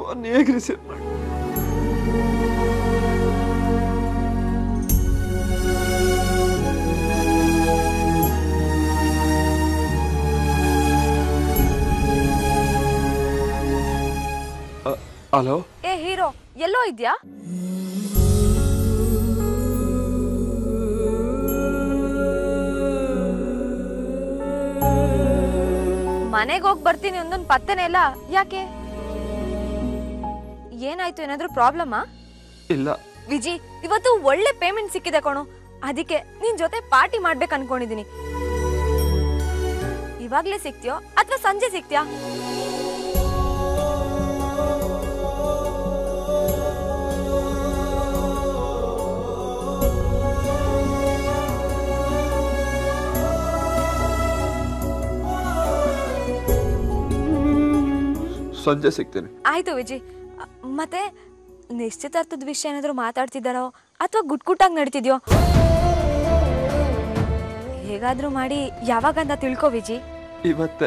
Phone ಹೇಗೆ receive ಮಾಡಿ hello ಏ ಹೀರೋ ಎಲ್ಲೋ ಇದ್ಯಾ ಮನೆಗೆ ಹೋಗಿ ಬರ್ತೀನಿ ಒಂದೊಂದು ಪತ್ತೆನೇ ಇಲ್ಲ ಯಾಕೆ ಏನಾಯ್ತು ಏನಾದ್ರೂ ಪ್ರಾಬ್ಲಮಾ ಇಲ್ಲ ವಿಜಿ ಇವತ್ತು ಒಳ್ಳೆ ಪೇಮೆಂಟ್ ಸಿಕ್ಕಿದೆ ಕಣೋ ಅದಕ್ಕೆ ನಿನ್ ಜೊತೆ ಪಾರ್ಟಿ ಮಾಡ್ಬೇಕು ಅನ್ಕೊಂಡಿದೀನಿ ಇವಾಗ್ಲೇ ಸಿಗ್ತೀಯೋ ಅಥವಾ ಸಂಜೆ ಸಿಗ್ತೀಯಾ ಸಂಜೆ ಸಿಗ್ತೇನೆ ಆಯ್ತು ವಿಜಿ ಅ, ಮತ್ತೆ ನಿಶ್ಚಿತಾರ್ಥದ ವಿಷಯ ಏನಾದ್ರು ಮಾತಾಡ್ತಿದ್ದಾರೋ ಅಥವಾ ಗುಟ್ಗುಟ್ಟಾಗಿ ನಡೀತಿದ್ಯೋ ಹೇಗಾದ್ರೂ ಮಾಡಿ ಯಾವಾಗಂತ ತಿಳ್ಕೊ ವಿಜಿ ಇವತ್ತೇ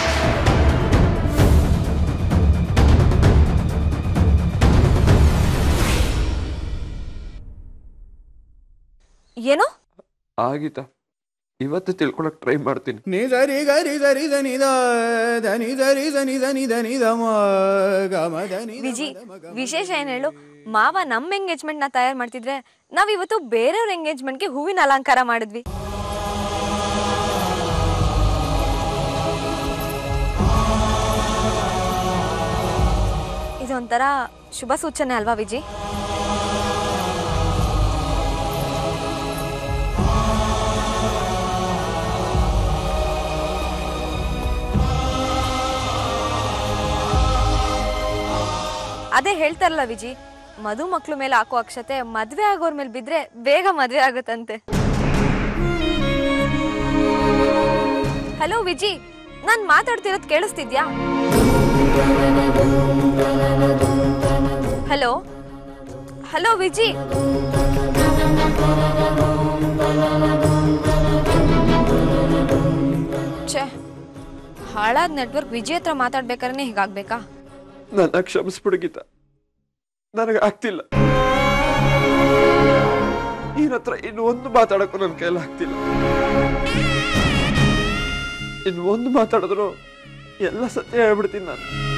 ಏನೋ ಆಗೀತಾ ಇವತ್ತು ತಿಳ್ಕೊಳಕ್ ಟ್ರೈ ಮಾಡ್ತೀನಿ ನಿ ಸರಿ ಗರಿ ಸರಿ ಧನಿ ದ ಧನಿ ಸರಿ ಧನಿ ಧನಿ ಧನಿ ದ ಮ ಗ ಮ ಧನಿ ದ ವಿಜಿ ಮ ದ ಮ ಗ ಮ. ವಿಶೇಷ ಏನ್ ಹೇಳು ಮಾವ ನಮ್ಮ ಎಂಗೇಜ್ಮೆಂಟ್ ನ ತಯಾರು ಮಾಡ್ತಿದ್ರೆ ನಾವ್ ಇವತ್ತು ಬೇರೆಯವ್ರ ಎಂಗೇಜ್ಮೆಂಟ್ಗೆ ಹೂವಿನ ಅಲಂಕಾರ ಮಾಡಿದ್ವಿ ಇದೊಂಥರ ಶುಭ ಸೂಚನೆ ಅಲ್ವಾ ವಿಜಿ ಅದೇ ಹೇಳ್ತಾರಲ್ಲ ವಿಜಿ ಮಧು ಮಕ್ಳು ಮೇಲೆ ಹಾಕೋ ಅಕ್ಷತೆ ಮದ್ವೆ ಆಗೋರ್ ಮೇಲೆ ಬಿದ್ರೆ ಬೇಗ ಮದ್ವೆ ಆಗುತ್ತಂತೆ ಹಲೋ ವಿಜಿ ನಾನ್ ಮಾತಾಡ್ತಿರೋದ್ ಕೇಳಿಸ್ತಿದ್ಯಾ ಹಲೋ ಹಲೋ ವಿಜಿ ಛೇ ಹಾಳಾದ ನೆಟ್ವರ್ಕ್ ವಿಜಯ್ ಹತ್ರ ಮಾತಾಡ್ಬೇಕಾದ್ರೆ ಹೀಗಾಗ್ಬೇಕಾ ನನ್ನ ಕ್ಷಮಿಸ್ಬಿಡು ಗೀತಾ ನನಗೆ ಆಗ್ತಿಲ್ಲ ನಿನ್ನ ಹತ್ರ ಇನ್ನು ಒಂದು ಮಾತಾಡಕ್ಕೂ ನನ್ನ ಕೈಯಲ್ಲಿ ಆಗ್ತಿಲ್ಲ ಇನ್ನು ಒಂದು ಮಾತಾಡಿದ್ರು ಎಲ್ಲ ಸತ್ಯ ಹೇಳ್ಬಿಡ್ತೀನಿ ನಾನು